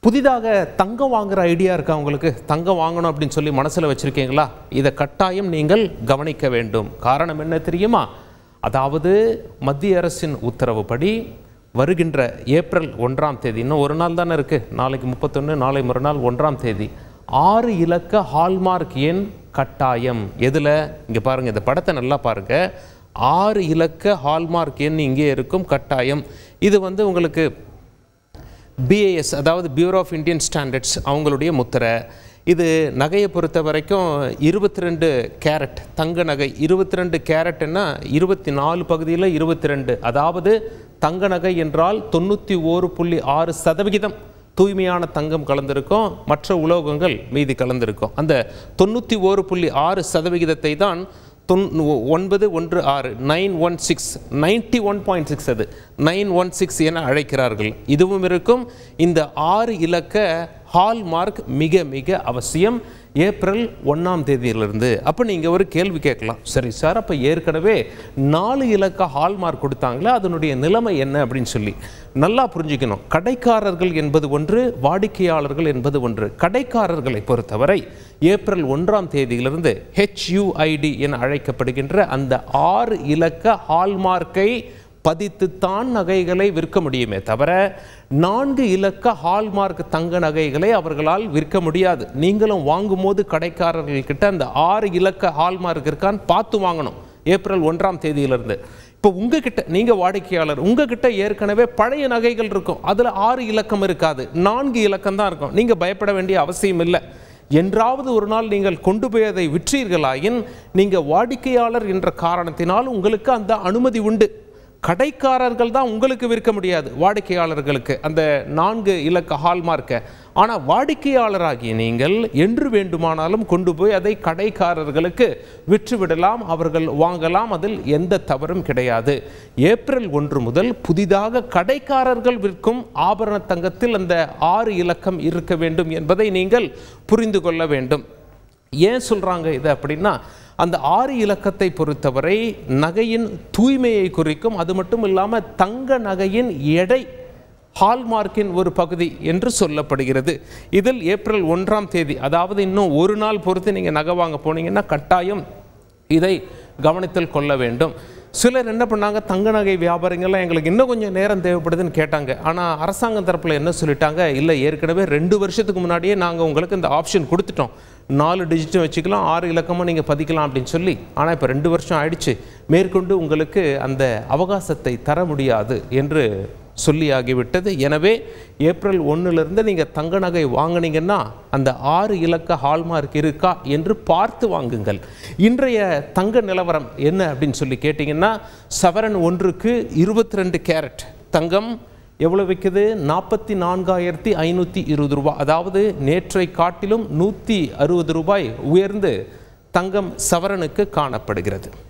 புதிதாக தங்கம் வாங்குற ஐடியா இருக்கா உங்களுக்கு தங்கம் வாங்கணும் அப்படின்னு சொல்லி மனசில் வச்சுருக்கீங்களா இதை கட்டாயம் நீங்கள் கவனிக்க வேண்டும் காரணம் என்ன தெரியுமா அதாவது மத்திய அரசின் உத்தரவுப்படி வருகின்ற ஏப்ரல் ஒன்றாம் தேதி இன்னும் ஒரு நாள் தானே இருக்குது நாளைக்கு முப்பத்தொன்று நாளை மறுநாள் ஒன்றாம் தேதி ஆறு இலக்க ஹால்மார்க் எண் கட்டாயம் எதில் இங்கே பாருங்கள் இந்த படத்தை நல்லா பாருங்கள் ஆறு இலக்க ஹால்மார்க் எண் இங்கே இருக்கும் கட்டாயம் இது வந்து உங்களுக்கு பிஏஎஸ் அதாவது பியூரோ ஆஃப் இந்தியன் ஸ்டாண்டர்ட்ஸ் அவங்களுடைய முத்திரை இது நகையை பொறுத்த வரைக்கும் இருபத்தி ரெண்டு கேரட் தங்க நகை இருபத்தி ரெண்டு கேரட்னா இருபத்தி நாலு பகுதியில் இருபத்தி ரெண்டு அதாவது தங்க நகை என்றால் தொண்ணூற்றி ஓரு புள்ளி ஆறு சதவிகிதம் தூய்மையான தங்கம் கலந்திருக்கும் மற்ற உலோகங்கள் மீதி கலந்திருக்கும் அந்த தொண்ணூற்றி ஓரு புள்ளி ஆறு சதவிகிதத்தை தான் தொன் ஒன்பது ஒன்று ஆறு nine one six ninety one point six அது நைன் ஒன் சிக்ஸ் என அழைக்கிறார்கள் இதுவும் இருக்கும் இந்த ஆறு இலக்க ஹால்மார்க் மிக மிக அவசியம் ஏப்ரல் ஒன்றாம் தேதியிலிருந்து அப்போ நீங்கள் ஒரு கேள்வி கேட்கலாம் சரி சார் அப்போ ஏற்கனவே நாலு இலக்க ஹால்மார்க் கொடுத்தாங்களே அதனுடைய நிலைமை என்ன அப்படின்னு சொல்லி நல்லா புரிஞ்சுக்கணும் கடைக்காரர்கள் என்பது ஒன்று வாடிக்கையாளர்கள் என்பது ஒன்று கடைக்காரர்களை பொறுத்தவரை ஏப்ரல் ஒன்றாம் தேதியிலிருந்து ஹெச்யூஐடி என அழைக்கப்படுகின்ற அந்த ஆறு இலக்க ஹால்மார்க்கை பதித்துத்தான் நகைகளை விற்க முடியுமே தவிர நான்கு இலக்க ஹால்மார்க் தங்க நகைகளை அவர்களால் விற்க முடியாது நீங்களும் வாங்கும்போது கடைக்காரர்கள்கிட்ட அந்த ஆறு இலக்க ஹால்மார்க் இருக்கான்னு பார்த்து வாங்கணும் ஏப்ரல் ஒன்றாம் தேதியிலிருந்து இப்போ உங்ககிட்ட நீங்க வாடிக்கையாளர் உங்ககிட்ட ஏற்கனவே பழைய நகைகள் இருக்கும் அதுல ஆறு இலக்கம் இருக்காது நான்கு இலக்கம் தான் இருக்கும் நீங்க பயப்பட வேண்டிய அவசியம் இல்லை என்றாவது ஒரு நாள் நீங்கள் கொண்டு போய் அதை விற்றீர்களாயின் நீங்க வாடிக்கையாளர் என்ற காரணத்தினால் உங்களுக்கு அந்த அனுமதி உண்டு கடைக்காரர்கள் தான் உங்களுக்கு விற்க முடியாது வாடிக்கையாளர்களுக்கு அந்த நான்கு இலக்க ஹால்மார்க்கை ஆனால் வாடிக்கையாளராகிய நீங்கள் என்று வேண்டுமானாலும் கொண்டு போய் அதை கடைக்காரர்களுக்கு விற்றுவிடலாம் அவர்கள் வாங்கலாம் அதில் எந்த தவறும் கிடையாது ஏப்ரல் ஒன்று முதல் புதிதாக கடைக்காரர்கள் விற்கும் ஆபரண தங்கத்தில் அந்த ஆறு இலக்கம் இருக்க வேண்டும் என்பதை நீங்கள் புரிந்து கொள்ள வேண்டும் ஏன் சொல்கிறாங்க இது அப்படின்னா அந்த ஆறு இலக்கத்தை பொறுத்தவரை நகையின் தூய்மையை குறிக்கும் அது மட்டும் இல்லாமல் தங்க நகையின் எடை ஹால்மார்க்கின் ஒரு பகுதி என்று சொல்லப்படுகிறது இதில் ஏப்ரல் ஒன்றாம் தேதி அதாவது இன்னும் ஒரு நாள் பொறுத்து நீங்கள் நகை வாங்க போனீங்கன்னா கட்டாயம் இதை கவனத்தில் கொள்ள வேண்டும் சிலர் என்ன பண்ணாங்க தங்க நகை வியாபாரிகள்லாம் எங்களுக்கு இன்னும் கொஞ்சம் நேரம் தேவைப்படுதுன்னு கேட்டாங்க ஆனால் அரசாங்கம் தரப்பில் என்ன சொல்லிட்டாங்க இல்லை ஏற்கனவே ரெண்டு வருஷத்துக்கு முன்னாடியே நாங்கள் உங்களுக்கு இந்த ஆப்ஷன் கொடுத்துட்டோம் நாலு டிஜிட்டும் வச்சுக்கலாம் ஆறு இலக்கமாக நீங்கள் பதிக்கலாம் அப்படின்னு சொல்லி ஆனால் இப்போ ரெண்டு வருஷம் ஆயிடுச்சு மேற்கொண்டு உங்களுக்கு அந்த அவகாசத்தை தர முடியாது என்று சொல்லியாகிவிட்டது எனவே ஏப்ரல் ஒன்றிலிருந்து நீங்கள் தங்க நகை வாங்கினீங்கன்னா அந்த ஆறு இலக்க ஹால்மார்க் இருக்கா என்று பார்த்து வாங்குங்கள் இன்றைய தங்க நிலவரம் என்ன அப்படின்னு சொல்லி கேட்டிங்கன்னா சவரன் ஒன்றுக்கு இருபத்தி ரெண்டு கேரட் தங்கம் எவ்வளோ விற்குது நாற்பத்தி நான்காயிரத்தி ஐநூற்றி இருபது ரூபாய் அதாவது நேற்றை காட்டிலும் நூற்றி அறுபது ரூபாய் உயர்ந்து தங்கம் சவரனுக்கு காணப்படுகிறது